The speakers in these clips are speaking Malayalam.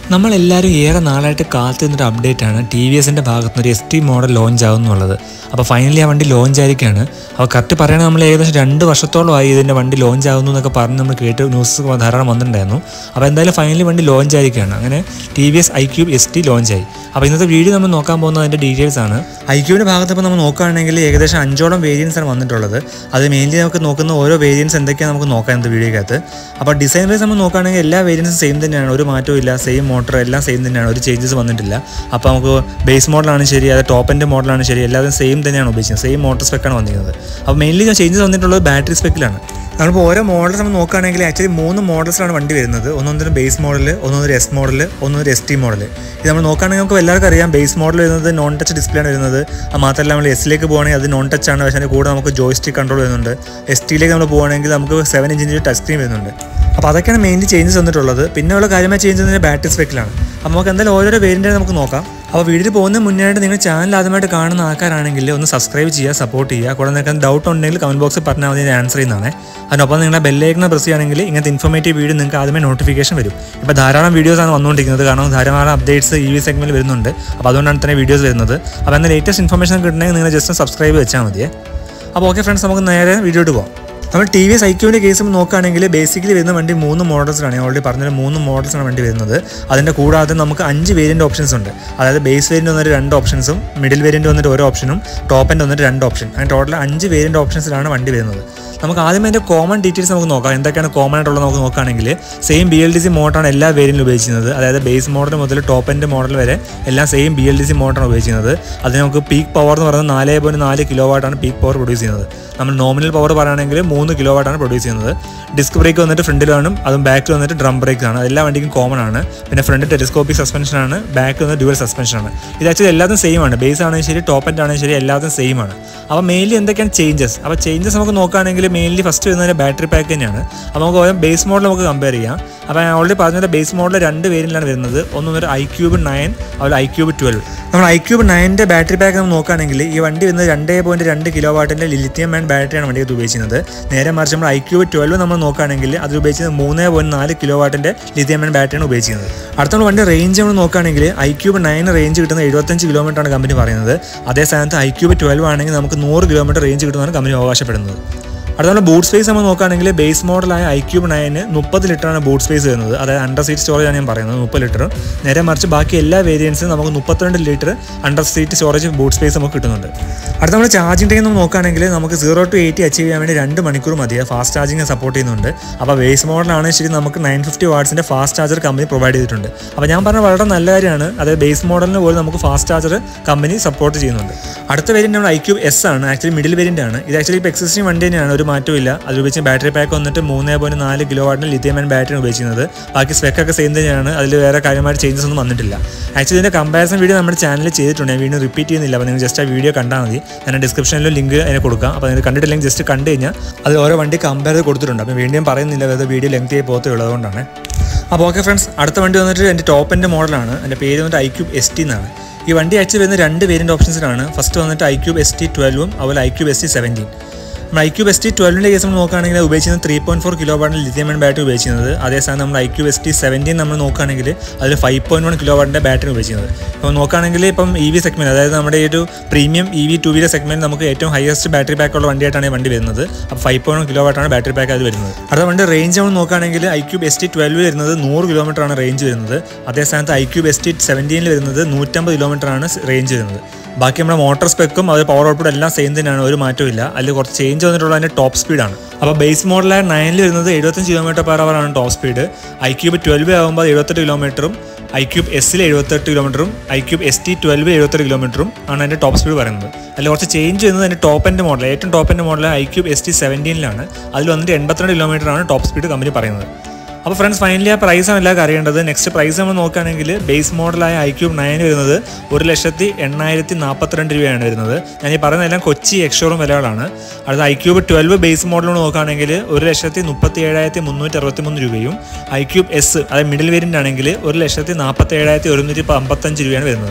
നമ്മളെല്ലാവരും ഏറെ നാളായിട്ട് കാത്തിരുന്നൊരു അപ്ഡേറ്റ് ആണ് ടി വി എസിൻ്റെ ഭാഗത്തുനിന്ന് ഒരു എസ് ടി മോഡൽ ലോഞ്ച് ആവും എന്നുള്ളത് അപ്പോൾ ഫൈനലി ആ വണ്ടി ലോഞ്ച് ആയിരിക്കുകയാണ് അപ്പോൾ കറക്റ്റ് പറയണത് നമ്മൾ ഏകദേശം രണ്ട് വർഷത്തോളമായി ഇതിൻ്റെ വണ്ടി ലോഞ്ച് ആകുന്നു എന്നൊക്കെ പറഞ്ഞ് നമ്മൾ കേട്ട് ന്യൂസ് ധാരാളം വന്നിട്ടുണ്ടായിരുന്നു അപ്പോൾ എന്തായാലും ഫൈനലി വണ്ടി ലോഞ്ച് ആയിരിക്കുകയാണ് അങ്ങനെ T V S iQube S T launch ആയി അപ്പോൾ ഇന്നത്തെ വീഡിയോ നമ്മൾ നോക്കാൻ പോകുന്നത് അതിൻ്റെ ഡീറ്റെയിൽസ് ആണ് ഐ ക്യൂബിൻ്റെ ഭാഗത്ത് ഇപ്പോൾ നമ്മൾ നോക്കുകയാണെങ്കിൽ ഏകദേശം അഞ്ചോളം വേരിയൻസ് ആണ് വന്നിട്ടുള്ളത് അത് മെയിൻലി നമുക്ക് നോക്കുന്ന ഓരോ വേരിയൻസ് എന്തൊക്കെയാണ് നമുക്ക് നോക്കാം ഇന്നത്തെ വീഡിയോക്കകത്ത് അപ്പോൾ ഡിസൈൻ വൈസ് നമ്മൾ നോക്കുകയാണെങ്കിൽ എല്ലാ വേരിയൻസും സെയിം തന്നെയാണ് ഒരു മാറ്റവും ഇല്ല സെയിം മോട്ടർ എല്ലാം സെയിം തന്നെയാണ് ഒരു ചേഞ്ചസ് വന്നിട്ടില്ല അപ്പോൾ നമുക്ക് ബേസ് മോഡലാണ് ശരി അത് ടോപ്പ് എൻ്റെ മോഡലാണ് ശരി എല്ലാവരും സെയിം തന്നെയാണ് ഉപയോഗിച്ചത് സെയിം മോട്ടർ സ്പെക്കാണ് വന്നിരിക്കുന്നത് അപ്പോൾ മെയിൻലി ചേഞ്ചസ് വന്നിട്ടുള്ളത് ബാറ്ററി സ്പെക്കിലാണ് നമ്മളിപ്പോൾ ഓരോ മോഡൽസ് നമ്മൾ നോക്കുകയാണെങ്കിൽ ആക്ച്വലി മൂന്ന് മോഡൽസിലാണ് വണ്ടി വരുന്നത് ഒന്നൊന്നൊരു ബേസ് മോഡൽ ഒന്നൊന്നൊരു എസ് മോഡൽ ഒന്നൊരു എസ് ടി മോഡൽ ഇത് നമ്മൾ നോക്കുകയാണെങ്കിൽ നമുക്ക് എല്ലാവർക്കും അറിയാം ബേസ് മോഡൽ വരുന്നത് നോൺ ടച്ച് ഡിസ്പ്ലേ ആണ് വരുന്നത് അത് മാത്രമല്ല നമ്മൾ എസിലേക്ക് പോകുകയാണെങ്കിൽ അത് നോൺ ടച്ച് ആണ് പക്ഷേ അതിൻ്റെ കൂടെ നമുക്ക് ജോയിസ്റ്റിക് കൺട്രോൾ വരുന്നുണ്ട് എസ് ടിയിലേക്ക് നമ്മൾ പോകുകയാണെങ്കിൽ നമുക്ക് സെവൻ ഇഞ്ചിൻ്റെ ടച്ച് സ്ക്രീൻ വരുന്നുണ്ട് അപ്പോൾ അതൊക്കെയാണ് മെയിൻലി ചേഞ്ചസ് വന്നിട്ടുള്ളത് പിന്നെ ഉള്ള കാര്യമായ ചേഞ്ച് വന്നത് ബാറ്ററി സ്പെക്കിലാണ് അപ്പോൾ നമുക്ക് എന്തായാലും ഓരോരോ വേരിയൻ്റ് നമുക്ക് നോക്കാം അപ്പോൾ വീഡിയോ പോകുന്ന മുന്നായിട്ട് നിങ്ങൾ ചാനൽ ആദ്യമായിട്ട് കാണുന്ന ആൾക്കാരാണെങ്കിൽ ഒന്ന് സബ്സ്ക്രൈബ് ചെയ്യുക സപ്പോർട്ട് ചെയ്യുക കൂടെ നിങ്ങൾക്ക് ഡൗട്ട് ഉണ്ടെങ്കിൽ കമൻറ്റ് ബോക്സിൽ പറഞ്ഞാൽ മതി ഞാൻ ആൻസർ ചെയ്യുന്നതാണ് അതിനൊപ്പം നിങ്ങളെ ബെല്ലൈക്കൺ പ്രസ് ചെയ്യുകയാണെങ്കിൽ ഇങ്ങനത്തെ ഇൻഫോർമേറ്റീവ് വീഡിയോ നിങ്ങൾക്ക് ആദ്യമേ നോട്ടിഫിക്കേഷൻ വരും ഇപ്പോൾ ധാരാളം വീഡിയോസാണ് വന്നുകൊണ്ടിരിക്കുന്നത് കാരണം ധാരാളം അപ്ഡേറ്റ്സ് ഈ വി സെഗ്മെൻറ്റിൽ വരുന്നുണ്ട് അപ്പോൾ അതുകൊണ്ടാണ് തന്നെ വീഡിയോസ് വരുന്നത് അപ്പോൾ എന്നാൽ ലേറ്റസ്റ്റ് ഇൻഫർമേഷൻ കിട്ടണമെങ്കിൽ നിങ്ങൾ ജസ്റ്റ് സബ്സ്ക്രൈബ് വെച്ചാൽ മതിയേ അപ്പോൾ ഓക്കെ ഫ്രണ്ട്സ് നമുക്ക് നേരെ വീഡിയോട്ട് പോകാം നമ്മൾ ടി വി എസ് ഐക്യൂവിൻ്റെ കേസ് നോക്കുകയാണെങ്കിൽ ബേസിക്കലി വരുന്ന വണ്ടി മൂന്ന് മോഡൽസിലാണ് ഞാൻ ഓൾറെഡി പറഞ്ഞ മൂന്ന് മോഡൽസാണ് വണ്ടി വരുന്നത് അതിൻ്റെ കൂടാതെ നമുക്ക് അഞ്ച് വേരിയൻ്റ് ഓപ്ഷൻസ് ഉണ്ട് അതായത് ബേസ് വേരിയൻ്റ് വന്നിട്ട് രണ്ട് ഓപ്ഷൻസും മിഡിൽ വേരിയൻ്റ് വന്നിട്ട് ഒരു ഓപ്ഷനും ടോപ്പ് എൻഡ് വന്നിട്ട് രണ്ട് ഓപ്ഷൻ അങ്ങനെ ടോട്ടൽ അഞ്ച് വേരിയൻ്റ് ഓപ്ഷൻസിലാണ് വണ്ടി വരുന്നത് നമുക്ക് ആദ്യം അതിൻ്റെ കോമൺ ഡീറ്റെയിൽസ് നമുക്ക് നോക്കാം എന്തൊക്കെയാണ് കോമൺ ആയിട്ടുള്ളത് നമുക്ക് നോക്കുകയാണെങ്കിൽ same B L D C മോട്ടറാണ് എല്ലാ വേരിയൻറ്റിലും ഉപയോഗിക്കുന്നത് അതായത് ബേസ് മോഡൽ മുതൽ ടോപ്പ് എൻഡ് മോഡൽ വരെ എല്ലാം same B L D C മോട്ടറാണ് ഉപയോഗിക്കുന്നത് അതിന് നമുക്ക് പീക്ക് പവർ എന്ന് പറയുന്നത് നാല് പോയിന്റ് നാല് കിലോ വാട്ടാണ് പീക്ക് പവർ പ്രൊഡ്യൂസ് ചെയ്യുന്നത് നമ്മൾ നോമിനൽ പവർ പറയുകയാണെങ്കിൽ മൂന്ന് കിലോ വാട്ടാണ് പ്രൊഡ്യൂസ് ചെയ്യുന്നത് ഡിസ്ക് ബ്രേക്ക് വന്നിട്ട് ഫ്രണ്ടിൽ കാണും അതും ബാക്കിൽ വന്നിട്ട് ഡ്രം ബ്രേക്ക് ആണ് എല്ലാ വണ്ടിക്കും കോമൺ ആണ് പിന്നെ ഫ്രണ്ട് ടെലിസ്കോപ്പിക് സസ്പെൻഷൻ ആണ് ബാക്ക് വന്നിട്ട് ഡ്യുവൽ സസ്പെൻഷൻ ആണ് ഇത് ആക്ച്വലി എല്ലാത്തും സെയിം ആണ് ബേസ് ആണെങ്കിലും ശരി ടോപ്പ് എൻഡ് ആണെങ്കിലും ശരി എല്ലാത്തും സെയിം ആണ് അപ്പോൾ മെയിൻലി എന്തൊക്കെയാണ് ചേഞ്ചസ് അപ്പോൾ ചേഞ്ചസ് നമുക്ക് നോക്കുകയാണെങ്കിൽ മെയിൻലി ഫസ്റ്റ് വരുന്നത് ബാറ്ററി പാക്ക് തന്നെയാണ് അപ്പോൾ നമുക്ക് ഓരോ ബേസ് മോഡൽ നമുക്ക് കമ്പയർ ചെയ്യാം അപ്പോൾ ഞാൻ ഓൾറെഡി പറഞ്ഞത് ബേസ് മോഡൽ രണ്ട് വേരിയൻ്റിലാണ് വരുന്നത് ഒന്ന് ഒരു ഐ ക്യൂബ് നയൻ അതുപോലെ ഐ ക്യൂബ് ട്വൽവ് നമ്മൾ ഐ ക്യൂബ് നയൻ്റെ ബാറ്ററി പാക്ക് നമ്മൾ നോക്കുകയാണെങ്കിൽ ഈ വണ്ടി വരുന്നത് രണ്ട് പോയിന്റ് രണ്ട് കിലോ വാട്ടിൻ്റെ ലിഥിയം ആൻഡ് ബാറ്ററിയാണ് വണ്ടി ഉപയോഗിക്കുന്നത് നേരെ മറിച്ച് നമ്മൾ ഐ ക്യൂബ് ട്വൽവ് നമ്മൾ നോക്കുകയാണെങ്കിൽ അത് ഉപയോഗിക്കുന്നത് മൂന്ന് പോയിന്റ് നാല് കിലോ വാട്ടിൻ്റെ ലിഥിയം ആൻഡ് ബാറ്ററിയാണ് ഉപയോഗിക്കുന്നത് അടുത്ത നമ്മൾ വണ്ടി റേഞ്ച് നമ്മൾ നോക്കുകയാണെങ്കിൽ ഐ ക്യൂബ് നയൻ റേഞ്ച് കിട്ടുന്നത് എഴുപത്തഞ്ച് കിലോമീറ്റർ ആണ് കമ്പനി പറയുന്നത് അതേ സ്ഥാനത്ത് ഐ ക്യൂബ് ട്വൽവ് ആണെങ്കിൽ നമുക്ക് നൂറ് കിലോമീറ്റർ റേഞ്ച് കിട്ടുന്നതാണ് കമ്പനി അവകാശപ്പെടുന്നത് അടുത്ത നമ്മൾ ബൂട്ട് സ്പേസ് നമ്മൾ നോക്കുകയാണെങ്കിൽ ബേസ് മോഡലായ ഐ ക്യൂബ് നയന് മുപ്പത് ലിറ്ററാണ് ബൂട്ട് സ്പേസ് വരുന്നത് അതായത് അണ്ടർ സീറ്റ് സ്റ്റോറേജ് ആണ് ഞാൻ പറയുന്നത് മുപ്പത് ലിറ്റർ നേരെ മറിച്ച് ബാക്കി എല്ലാ വേരിയൻസും നമുക്ക് മുപ്പത്തിരണ്ട് litre under seat storage boot space നമുക്ക് കിട്ടുന്നുണ്ട് അടുത്ത നമ്മൾ ചാർജിങ് ടൈം നമ്മൾ നോക്കുകയാണെങ്കിൽ നമുക്ക് സീറോ ടു എയ്റ്റി അച്ചീവ് ചെയ്യാൻ വേണ്ടി രണ്ട് മണിക്കൂർ മതി ഫാസ്റ്റ് ചാർജിങ് സപ്പോർട്ട് ചെയ്യുന്നുണ്ട് അപ്പോൾ ബേസ് മോഡലാണ് ശരി നമുക്ക് നയൻ ഫിഫ്റ്റി വാട്സിൻ്റെ ഫാസ്റ്റ് ചാർജർ കമ്പനി പ്രൊവൈഡ് ചെയ്തിട്ടുണ്ട് അപ്പോൾ ഞാൻ പറഞ്ഞ വളരെ നല്ല കാര്യമാണ് അതായത് ബേസ് മോഡലിന് പോലും നമുക്ക് ഫാസ്റ്റ് ചാർജർ കമ്പനി സപ്പോർട്ട് ചെയ്യുന്നുണ്ട് അടുത്ത വേരിയൻ്റ് നമ്മൾ ഐ ക്യൂബ് എസ് ആണ് ആക്ച്വലി മിഡിൽ വേരിയൻ്റ് ആണ് ഇത് ആക്ച്വലി ഇപ്പോൾ എക്സിസ്റ്റിംഗ് വണ്ടി തന്നെയാണ് ഒരു മാറ്റവും ഇല്ല അത് ഉപയോഗിച്ച് ബാറ്ററി പാക്ക് വന്നിട്ട് മൂന്ന് പോയിന്റ് നാല് കിലോ വാട്ടിന് ലിഥിയം ആൻഡ് ബാറ്ററി ഉപയോഗിക്കുന്നത് ബാക്കി സ്പെക്കൊക്കെ സെയിം തന്നെയാണ് അതിൽ വേറെ കാര്യമായിട്ട് ചേഞ്ചസ് ഒന്നും വന്നിട്ടില്ല ആക്ച്വലി ഇതിൻ്റെ കമ്പാരിസൺ വീഡിയോ നമ്മുടെ ചാനലിൽ ചെയ്തിട്ടുണ്ട് ഞാൻ വീണ്ടും റിപ്പീറ്റ് ചെയ്യുന്നില്ല അപ്പോൾ നിങ്ങൾ ജസ്റ്റ് ആ വീഡിയോ കണ്ടാൽ മതി ഞാൻ ഡിസ്ക്രിപ്ഷനിലും ലിങ്ക് അതിനെ കൊടുക്കാം അപ്പോൾ നിങ്ങൾ കണ്ടിട്ടില്ലെങ്കിൽ ജസ്റ്റ് കണ്ടു കഴിഞ്ഞാൽ അത് ഓരോ വണ്ടി കമ്പയർ ചെയ്ത് കൊടുത്തിട്ടുണ്ട് അപ്പോൾ വീണ്ടും പറയുന്നില്ല വെറുതെ വീഡിയോ ലെങ്ത് ആയി പോകത്തേ ഉള്ളതുകൊണ്ടാണ് അപ്പോൾ ഓക്കെ ഫ്രണ്ട്സ് അടുത്ത വണ്ടി വന്നിട്ട് എൻ്റെ ടോപ്പ് എൻ്റെ മോഡലാണ് എൻ്റെ പേര് വന്നിട്ട് ഐ ക്യൂബ് എസ് ടി എന്നാണ് ഈ വണ്ടി ആക്ച്വലി വരുന്ന രണ്ട് വേരിയൻ്റ് ഓപ്ഷൻസിലാണ് ഫസ്റ്റ് വന്നിട്ട് ഐ ക്യൂബ് എസ് ടി ട്വൽവും അതുപോലെ iQube S T seventeen നമ്മൾ iQube S T ട്വൽവിൻ്റെ case നമ്മൾ നോക്കുകയാണെങ്കിൽ ഉപയോഗിക്കുന്നത് three point four kilo വാട്ടിൻ്റെ lithium and battery ഉപയോഗിക്കുന്നത് അതേസമയം നമ്മൾ iQube S T seventeen നമ്മൾ നോക്കുകയാണെങ്കിൽ അതിൽ five point one kilo വാട്ടിൻ്റെ battery ഉപയോഗിക്കുന്നത് അപ്പോൾ നോക്കുകയാണെങ്കിൽ ഇപ്പം ഇ വി സെഗ്മെൻറ്റ് അതായത് നമ്മുടെ ഈ ഒരു premium E V two wheeler segment നമുക്ക് ഏറ്റവും ഹയസ്റ്റ് ബാറ്ററി പാക്കുള്ള വണ്ടിയായിട്ടാണ് ഈ വണ്ടി വരുന്നത് അപ്പോൾ ഫൈവ് പോയിന്റ് കിലോ വാട്ടാണ് ബാറ്ററി പാക്ക് അത് വരുന്നത് അടുത്ത വണ്ടി റേഞ്ച് നമ്മൾ നോക്കുകയാണെങ്കിൽ iQube S T twelve വരുന്നത് നൂറ് കിലോമീറ്റർ ആണ് റേഞ്ച് വരുന്നത് അതേ സ്ഥാനത്ത് ഐ ക്യൂബ് എസ് ടി സെവൻറ്റീനിൽ വരുന്നത് നൂറ്റമ്പത് കിലോമീറ്റർ ആണ് റേഞ്ച് വരുന്നത് ബാക്കി നമ്മുടെ മോട്ടോർ സ്പെക്കും അത് പവർ ഔട്ട്പുട്ട് എല്ലാം സെയിം തന്നെയാണ് ഒരു മാറ്റവും ഇല്ല അതിൽ കുറച്ച് ചേഞ്ച് വന്നിട്ടുള്ള അതിൻ്റെ ടോപ്പ് സ്പീഡാണ് അപ്പോൾ ബേസ് മോഡലായ നയനിൽ വരുന്നത് എഴുപത്തഞ്ച് കിലോമീറ്റർ പെർ അവർ ആണ് top speed iQube twelve ആകുമ്പോൾ എഴുപത്തെട്ട് കിലോമീറ്ററും ഐ ക്യൂബ് എസ്സിൽ എഴുപത്തെട്ട് കിലോമീറ്ററും iQube S T twelve എഴുപത്തെട്ട് കിലോമീറ്ററും ആണ് അതിൻ്റെ ടോപ്പ് സ്പീഡ് പറയുന്നത് അതിൽ കുറച്ച് ചേഞ്ച് വരുന്നത് അതിൻ്റെ ടോപ്പ് എൻ്റെ മോഡൽ ഏറ്റവും ടോപ്പ് എൻ്റെ model iQube S T സെവൻറ്റീനിലാണ് അതിൽ വന്നിട്ട് എൺപത്തിരണ്ട് കിലോമീറ്റർ ആണ് ടോപ്പ് സ്പീഡ് കമ്പനി പറയുന്നത് അപ്പോൾ ഫ്രണ്ട്സ് ഫൈനലി ആ പ്രൈസ് ആണ് എല്ലാവർക്കും അറിയേണ്ടത് നെക്സ്റ്റ് പ്രൈസ് നമ്മൾ നോക്കുകയാണെങ്കിൽ ബേസ് മോഡലായ ഐ ക്യൂബ് നയൻ വരുന്നത് ഒരു ലക്ഷത്തി എണ്ണായിരത്തി നാൽപ്പത്തിരണ്ട് രൂപയാണ് വരുന്നത് ഞാൻ ഈ പറയുന്നതെല്ലാം കൊച്ചി എക്സ്ഷോറും വിലകളാണ് അടുത്ത iQube twelve base model നോക്കുകയാണെങ്കിൽ ഒരു ലക്ഷത്തി മുപ്പത്തി ഏഴായിരത്തി മുന്നൂറ്റി അറുപത്തി മൂന്ന് രൂപയും ഐ ക്യൂബ് എസ് അതായത് മിഡിൽ വേരിയൻ്റ് ആണെങ്കിൽ ഒരു ലക്ഷത്തി നാൽപ്പത്തി ഏഴായിരത്തി ഒരുന്നൂറ്റി അമ്പത്തഞ്ച് രൂപയാണ് വരുന്നത്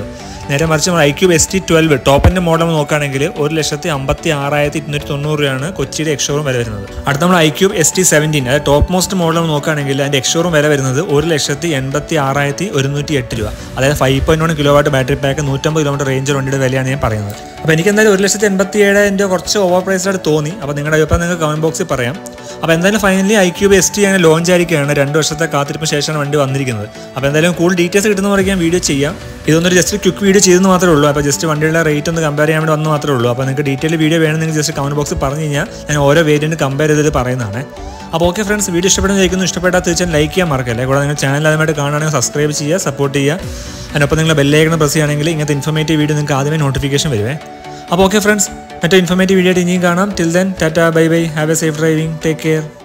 നേരെ മറിച്ച് നമ്മൾ iQube S T twelve ടോപ്പിൻ്റെ മോഡൽ നോക്കുകയാണെങ്കിൽ ഒരു ലക്ഷത്തി അമ്പത്തി ആറായിരത്തി ഇരുന്നൂറ്റി തൊണ്ണൂറ് രൂപയാണ് കൊച്ചിയുടെ എക്സ്ഷോറും വില വരുന്നത് അടുത്ത നമ്മൾ iQube S T seventeen അതായത് ടോപ്പ് മോസ്റ്റ് മോഡൽ നോക്കുകയാണെങ്കിൽ അതിൻ്റെ എക്സ്ഷോറും വില വരുന്നത് ഒരു ലക്ഷത്തി എൺപത്തി ആറായിരത്തി ഒരുന്നൂറ്റി എട്ട് രൂപ അതായത് five point one kilo watt battery pack നൂറ്റമ്പത് കിലോമീറ്റർ റേഞ്ച് വണ്ടിയുടെ വിലയാണ് ഞാൻ പറയുന്നത് അപ്പോൾ എനിക്ക് എന്തായാലും ഒരു ലക്ഷത്തി എൺപത്തി ഏഴായിരം രൂപ കുറച്ച് ഓവർ പ്രൈസ്ഡായിട്ട് തോന്നി അപ്പോൾ നിങ്ങളുടെ അഭിപ്രായം നിങ്ങൾക്ക് കമന്റ് ബോക്സിൽ പറയാം അപ്പോൾ എന്തായാലും finally iQube S T അങ്ങനെ ലോഞ്ച് ആയിരിക്കുകയാണ് രണ്ട് വർഷത്തെ കാത്തിരിപ്പിന് ശേഷമാണ് വണ്ടി വന്നിരിക്കുന്നത് അപ്പോൾ എന്തായാലും കൂടുതൽ ഡീറ്റെയിൽസ് കിട്ടുന്ന പോലെ ഞാൻ വീഡിയോ ചെയ്യാം ഇതൊന്നൊരു ജസ്റ്റ് ക്വിക്ക് വീഡിയോ ചെയ്തെന്ന് മാത്രമേ ഉള്ളൂ അപ്പോൾ ജസ്റ്റ് വണ്ടിയുടെ റേറ്റ് ഒന്ന് കമ്പയർ ചെയ്യാൻ വേണ്ടി വന്ന് മാത്രമേ ഉള്ളൂ അപ്പോൾ നിങ്ങൾക്ക് ഡീറ്റെയിൽ വീഡിയോ വേണമെങ്കിൽ ജസ്റ്റ് കമന്റ് ബോക്സിൽ പറഞ്ഞു കഴിഞ്ഞാൽ ഞാൻ ഓരോ വേരിയൻറ്റ് കമ്പയർ ചെയ്തിട്ട് പറയുന്നതാണ് അപ്പോൾ ഓക്കെ ഫ്രണ്ട്സ് വീഡിയോ ഇഷ്ടപ്പെടുന്ന ചോദിക്കുന്നു ഇഷ്ടപ്പെട്ടാൽ തീർച്ചയായും ലൈക്ക് ചെയ്യാൻ മറക്കല്ലേ കൂടാതെ നിങ്ങൾ ചാനൽ ആദ്യമായിട്ട് കാണുകയാണെങ്കിൽ സബ്സ്ക്രൈബ് ചെയ്യുക സപ്പോർട്ട് ചെയ്യുക അതിനൊപ്പം നിങ്ങൾ ബെല്ലൈക്കണം പ്രസ് ചെയ്യുകയാണെങ്കിൽ ഇങ്ങനത്തെ ഇൻഫോർമേറ്റീവ് വീഡിയോ നിങ്ങൾക്ക് ആദ്യമേ നോട്ടിഫിക്കേഷൻ വരുവേ അപ്പോൾ ഓക്കെ ഫ്രണ്ട്സ് മറ്റേ ഇൻഫോർമേറ്റീവ് വീഡിയോ ആയിട്ട് ഇനിയും കാണാം till then tata bye bye have a safe driving take care